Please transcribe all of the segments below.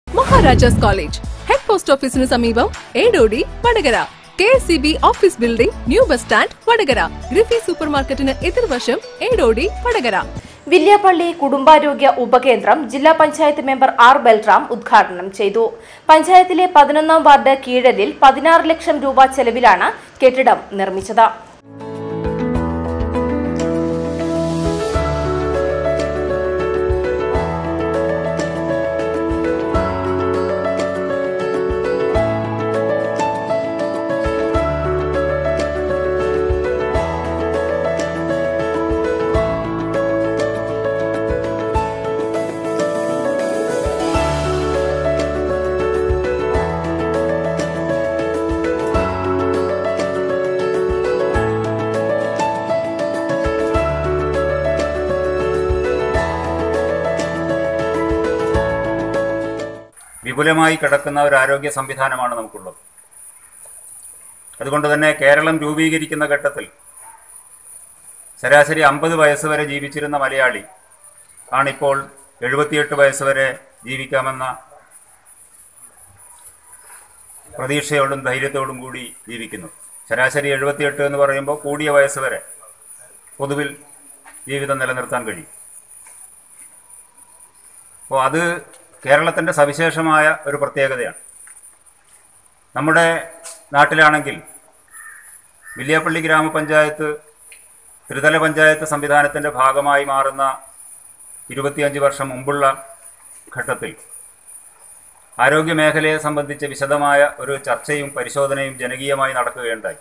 Maharajas college head post ഓഫീസിന് സമീപം Edodi Vadakara K S C B office building new bus stand Vadakara Griffy super മാർക്കറ്റിന് എതിർവശം ഏടോടി വടകര വില്യാപ്പള്ളി കുടുംബാരോഗ്യ ഉപകേന്ദ്രം ജില്ലാ പഞ്ചായത്ത് മെമ്പർ ആർ ബൽറാം ഉദ്ഘാടനം ചെയ്തു പഞ്ചായത്തിലെ പതിനൊന്നാം വാർഡ് കീഴലിൽ പതിനാറ് ലക്ഷം രൂപ ചെലവിലാണ് കെട്ടിടം നിർമ്മിച്ചത് വിപുലമായി കിടക്കുന്ന ഒരു ആരോഗ്യ സംവിധാനമാണ് നമുക്കുള്ളത് അതുകൊണ്ട് തന്നെ കേരളം രൂപീകരിക്കുന്ന ഘട്ടത്തിൽ ശരാശരി അമ്പത് വയസ്സ് വരെ ജീവിച്ചിരുന്ന മലയാളി ആണിപ്പോൾ എഴുപത്തിയെട്ട് വയസ്സ് വരെ ജീവിക്കാമെന്ന പ്രതീക്ഷയോടും ധൈര്യത്തോടും കൂടി ജീവിക്കുന്നു ശരാശരി എഴുപത്തിയെട്ട് എന്ന് പറയുമ്പോൾ കൂടിയ വയസ്സ് വരെ പൊതുവിൽ ജീവിതം നിലനിർത്താൻ കഴിയും അപ്പോൾ അത് കേരളത്തിൻ്റെ സവിശേഷമായ ഒരു പ്രത്യേകതയാണ് നമ്മുടെ നാട്ടിലാണെങ്കിൽ വില്യാപ്പള്ളി ഗ്രാമപഞ്ചായത്ത് ത്രിതല പഞ്ചായത്ത് സംവിധാനത്തിൻ്റെ ഭാഗമായി മാറുന്ന ഇരുപത്തിയഞ്ച് വർഷം മുമ്പുള്ള ഘട്ടത്തിൽ ആരോഗ്യ മേഖലയെ സംബന്ധിച്ച് വിശദമായ ഒരു ചർച്ചയും പരിശോധനയും ജനകീയമായി നടക്കുകയുണ്ടായി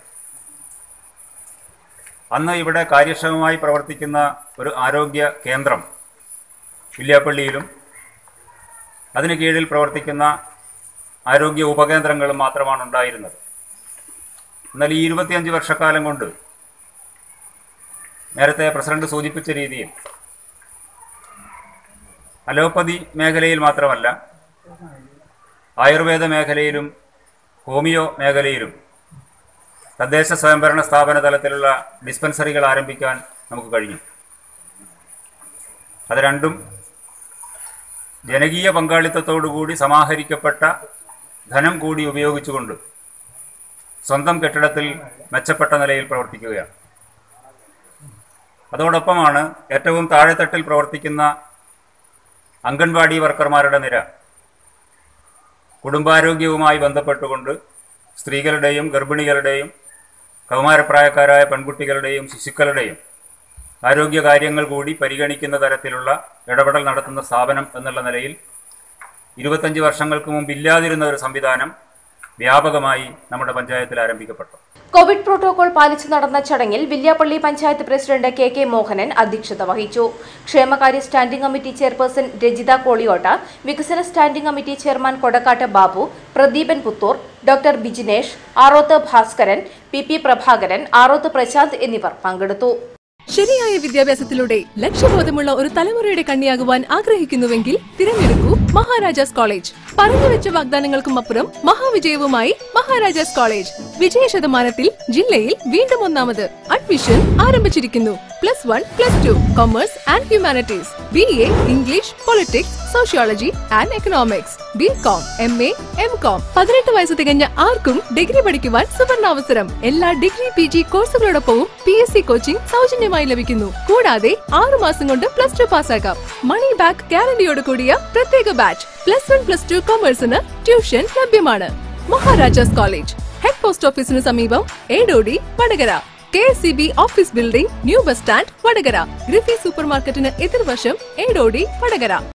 അന്ന് ഇവിടെ കാര്യക്ഷമമായി പ്രവർത്തിക്കുന്ന ഒരു ആരോഗ്യ കേന്ദ്രം വില്യാപ്പള്ളിയിലും അതിന് കീഴിൽ പ്രവർത്തിക്കുന്ന ആരോഗ്യ ഉപകേന്ദ്രങ്ങളും മാത്രമാണ് ഉണ്ടായിരുന്നത് എന്നാൽ ഈ ഇരുപത്തിയഞ്ച് വർഷക്കാലം കൊണ്ട് നേരത്തെ പ്രസിഡന്റ് സൂചിപ്പിച്ച രീതിയിൽ അലോപ്പതി മേഖലയിൽ മാത്രമല്ല ആയുർവേദ മേഖലയിലും ഹോമിയോ മേഖലയിലും തദ്ദേശ സ്വയംഭരണ സ്ഥാപന തലത്തിലുള്ള ഡിസ്പെൻസറികൾ ആരംഭിക്കാൻ നമുക്ക് കഴിഞ്ഞു അത് രണ്ടും ജനകീയ പങ്കാളിത്തത്തോടുകൂടി സമാഹരിക്കപ്പെട്ട ധനം കൂടി ഉപയോഗിച്ചുകൊണ്ട് സ്വന്തം കെട്ടിടത്തിൽ മെച്ചപ്പെട്ട നിലയിൽ പ്രവർത്തിക്കുകയാണ് അതോടൊപ്പമാണ് ഏറ്റവും താഴെത്തട്ടിൽ പ്രവർത്തിക്കുന്ന അംഗൻവാടി വർക്കർമാരുടെ നിര കുടുംബാരോഗ്യവുമായി ബന്ധപ്പെട്ടുകൊണ്ട് സ്ത്രീകളുടെയും ഗർഭിണികളുടെയും കൗമാരപ്രായക്കാരായ പെൺകുട്ടികളുടെയും ശിശുക്കളുടെയും ആരോഗ്യകാര്യങ്ങൾ കൂടി പരിഗണിക്കുന്ന തരത്തിലുള്ള ഇടപെടൽ നടത്തുന്ന സ്ഥാപനം എന്നുള്ള നിലയിൽ ഇരുപത്തഞ്ച് വർഷങ്ങൾക്ക് മുമ്പ് ഇല്ലാതിരുന്ന ഒരു സംവിധാനം വ്യാപകമായി നമ്മുടെ പഞ്ചായത്തിൽ ആരംഭിക്കപ്പെട്ടു കോവിഡ് പ്രോട്ടോകോൾ പാലിച്ചു നടന്ന ചടങ്ങിൽ Villiappally panchayat president K K Mohanan അധ്യക്ഷത വഹിച്ചു ക്ഷേമകാര്യ standing committee chairperson Rajitha Koliyotta വികസന standing committee chairman Kodakkattu Babu Pradeepan Puthur doctor Bijinesh Aroth Bhaskaran P P Prabhakaran Aroth Prashanth എന്നിവർ പങ്കെടുത്തു ശരിയായ വിദ്യാഭ്യാസത്തിലൂടെ ലക്ഷ്യബോധമുള്ള ഒരു തലമുറയുടെ കണ്ണിയാകുവാൻ ആഗ്രഹിക്കുന്നുവെങ്കിൽ തിരഞ്ഞെടുക്കൂ മഹാരാജാസ് കോളേജ് പറഞ്ഞുവെച്ച വാഗ്ദാനങ്ങൾക്കും അപ്പുറം മഹാവിജയവുമായി മഹാരാജാസ് കോളേജ് വിജയ ശതമാനത്തിൽ ജില്ലയിൽ വീണ്ടും ഒന്നാമത് അഡ്മിഷൻ ആരംഭിച്ചിരിക്കുന്നു plus one plus two commerce and humanities B A English politics sociology and economics B com M A M com പതിനെട്ട് വയസ്സ് തികഞ്ഞ ആർക്കും ഡിഗ്രി പഠിക്കുവാൻ സുവർണാവസരം എല്ലാ ഡിഗ്രി പി ജി കോഴ്സുകളോടൊപ്പവും പി എസ് സി കോച്ചിംഗ് സൗജന്യമായി ലഭിക്കുന്നു കൂടാതെ ആറു മാസം കൊണ്ട് പ്ലസ് ടു പാസ്സാക്കാം മണി ബാക്ക് ഗ്യാരണ്ടിയോട് കൂടിയ പ്രത്യേക batch plus one plus two കൊമേഴ്സിന് ട്യൂഷൻ ലഭ്യമാണ് മഹാരാജാസ് കോളേജ് ഹെഡ് പോസ്റ്റ് ഓഫീസിന് സമീപം Edodi Vadakara K S C B office building new bus stand Vadakara Griffy super മാർക്കറ്റിന് എതിർവശം ഏടോടി വടകര